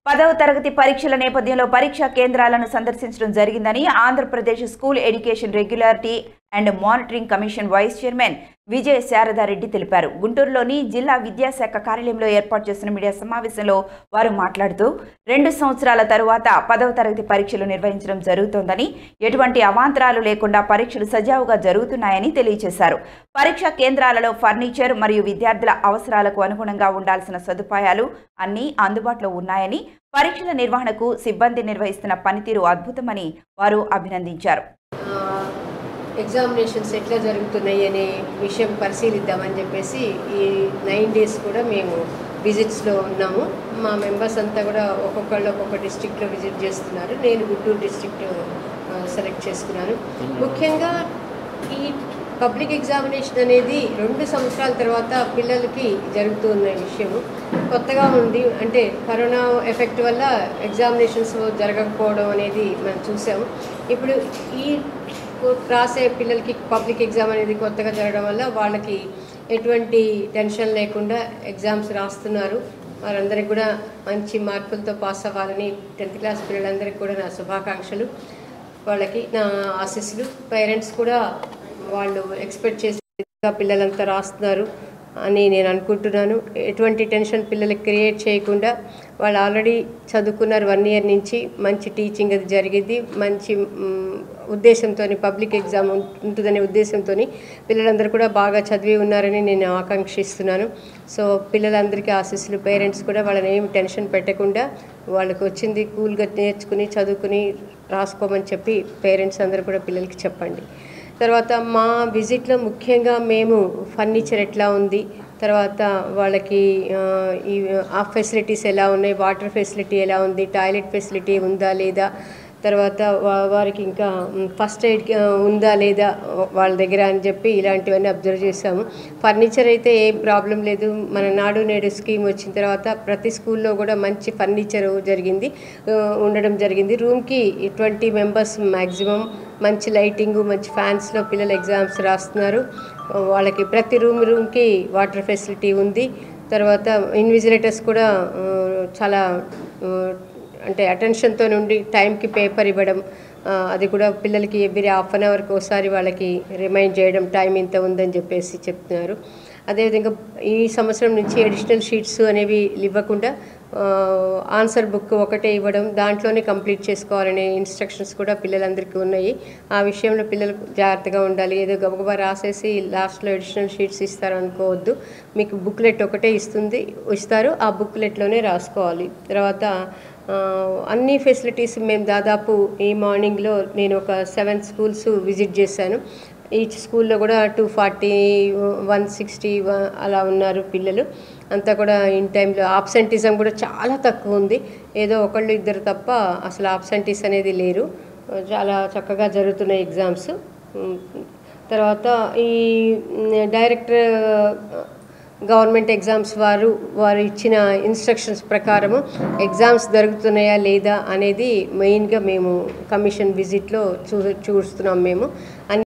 పదవ తరగతి పరీక్షల నేపథ్యంలో పరీక్షా కేంద్రాలను సందర్శించడం జరిగిందని Andhra Pradesh school education regularity and monitoring commission vice chairman Vijaya Sharada Reddy తెలిపారు గుంటూరులోని జిల్లా విద్యాశాఖ కార్యాలయంలో ఏర్పాటు చేసిన మీడియా సమావేశంలో వారు మాట్లాడుతూ రెండు సంవత్సరాల తరువాత పదవ తరగతి పరీక్షలు నిర్వహించడం జరుగుతోందని ఎటువంటి అవాంతరాలు లేకుండా పరీక్షలు సజావుగా జరుగుతున్నాయని తెలియజేశారు పరీక్షా కేంద్రాలలో ఫర్నిచర్ మరియు విద్యార్థుల అవసరాలకు అనుగుణంగా ఉండాల్సిన సదుపాయాలు అన్నీ అందుబాటులో ఉన్నాయని పరీక్షల నిర్వహణకు సిబ్బంది నిర్వహిస్తున్న పనితీరు అద్భుతమని వారు అభినందించారు ఎగ్జామినేషన్స్ ఎట్లా జరుగుతున్నాయి అనే విషయం పరిశీలిద్దామని చెప్పేసి ఈ నైన్ డేస్ కూడా మేము విజిట్స్లో ఉన్నాము మా మెంబర్స్ అంతా కూడా ఒక్కొక్కళ్ళు ఒక్కొక్క డిస్ట్రిక్ట్లో విజిట్ చేస్తున్నారు నేను గుంటూరు డిస్ట్రిక్ట్ సెలెక్ట్ చేసుకున్నాను ముఖ్యంగా ఈ పబ్లిక్ ఎగ్జామినేషన్ అనేది రెండు సంవత్సరాల తర్వాత పిల్లలకి జరుగుతున్న విషయము కొత్తగా ఉంది అంటే కరోనా ఎఫెక్ట్ వల్ల ఎగ్జామినేషన్స్ జరగకపోవడం అనేది మనం చూసాము ఇప్పుడు ఈ రాసే పిల్లలకి పబ్లిక్ ఎగ్జామ్ అనేది కొత్తగా జరగడం వల్ల వాళ్ళకి ఎటువంటి టెన్షన్ లేకుండా ఎగ్జామ్స్ రాస్తున్నారు వారందరికీ కూడా మంచి మార్కులతో పాస్ అవ్వాలని టెన్త్ క్లాస్ పిల్లలందరికీ కూడా నా శుభాకాంక్షలు వాళ్ళకి నా ఆశీస్సులు పేరెంట్స్ కూడా వాళ్ళు ఎక్స్పెక్ట్ చేసి పిల్లలంతా రాస్తున్నారు అని నేను అనుకుంటున్నాను ఎటువంటి టెన్షన్ పిల్లలకి క్రియేట్ చేయకుండా వాళ్ళు ఆల్రెడీ చదువుకున్నారు వన్ ఇయర్ నుంచి మంచి టీచింగ్ అది జరిగింది మంచి ఉద్దేశంతో పబ్లిక్ ఎగ్జామ్ ఉంటుందనే ఉద్దేశంతో పిల్లలందరూ కూడా బాగా చదివి ఉన్నారని నేను ఆకాంక్షిస్తున్నాను సో పిల్లలందరికీ ఆశీస్సులు పేరెంట్స్ కూడా వాళ్ళని ఏమి టెన్షన్ పెట్టకుండా వాళ్ళకి వచ్చింది కూల్గా నేర్చుకుని చదువుకుని రాసుకోమని చెప్పి పేరెంట్స్ అందరూ కూడా పిల్లలకి చెప్పండి తర్వాత మా విజిట్లో ముఖ్యంగా మేము ఫర్నిచర్ ఎట్లా ఉంది తర్వాత వాళ్ళకి ఈ ఆ ఫెసిలిటీస్ ఎలా ఉన్నాయి వాటర్ ఫెసిలిటీ ఎలా ఉంది టాయిలెట్ ఫెసిలిటీ ఉందా లేదా తర్వాత వారికి ఇంకా ఫస్ట్ ఎయిడ్ ఉందా లేదా వాళ్ళ దగ్గర అని చెప్పి ఇలాంటివన్నీ అబ్జర్వ్ చేసాము ఫర్నిచర్ అయితే ఏం ప్రాబ్లం లేదు మన నాడు నేడు స్కీమ్ వచ్చిన తర్వాత ప్రతి స్కూల్లో కూడా మంచి ఫర్నిచర్ జరిగింది ఉండడం జరిగింది రూమ్కి ట్వంటీ మెంబర్స్ మ్యాక్సిమం మంచి లైటింగ్ మంచి ఫ్యాన్స్లో పిల్లలు ఎగ్జామ్స్ రాస్తున్నారు వాళ్ళకి ప్రతి రూమ్ రూమ్కి వాటర్ ఫెసిలిటీ ఉంది తర్వాత ఇన్విజిలేటర్స్ కూడా చాలా అంటే అటెన్షన్తో నుండి టైంకి పేపర్ ఇవ్వడం అది కూడా పిల్లలకి ఎవ్రీ హాఫ్ అన్ అవర్కి ఒకసారి వాళ్ళకి రిమైండ్ చేయడం టైం ఇంత ఉందని చెప్పేసి చెప్తున్నారు అదేవిధంగా ఈ సంవత్సరం నుంచి అడిషనల్ షీట్స్ అనేవి ఇవ్వకుండా ఆన్సర్ బుక్ ఒకటే ఇవ్వడం దాంట్లోనే కంప్లీట్ చేసుకోవాలనే ఇన్స్ట్రక్షన్స్ కూడా పిల్లలందరికీ ఉన్నాయి ఆ విషయంలో పిల్లలు జాగ్రత్తగా ఉండాలి ఏదో గబగబా రాసేసి లాస్ట్లో అడిషనల్ షీట్స్ ఇస్తారు అనుకోవద్దు మీకు బుక్లెట్ ఒకటే ఇస్తుంది ఇస్తారు ఆ బుక్లెట్లోనే రాసుకోవాలి తర్వాత అన్ని ఫెసిలిటీస్ మేము దాదాపు ఈ మార్నింగ్లో నేను ఒక సెవెన్ స్కూల్స్ విజిట్ చేశాను ఈచ్ స్కూల్లో కూడా టూ ఫార్టీ వన్ సిక్స్టీ అలా ఉన్నారు పిల్లలు అంతా కూడా ఇన్ టైంలో ఆబ్సెంటిజం కూడా చాలా తక్కువ ఉంది ఏదో ఒకళ్ళు ఇద్దరు తప్ప అసలు ఆబ్సెంటీస్ అనేది లేరు చాలా చక్కగా జరుగుతున్నాయి ఎగ్జామ్స్ తర్వాత ఈ డైరెక్టర్ గవర్నమెంట్ ఎగ్జామ్స్ వారు వారు ఇచ్చిన ఇన్స్ట్రక్షన్స్ ప్రకారము ఎగ్జామ్స్ జరుగుతున్నాయా లేదా అనేది మెయిన్గా మేము కమిషన్ విజిట్లో చూ చూస్తున్నాం మేము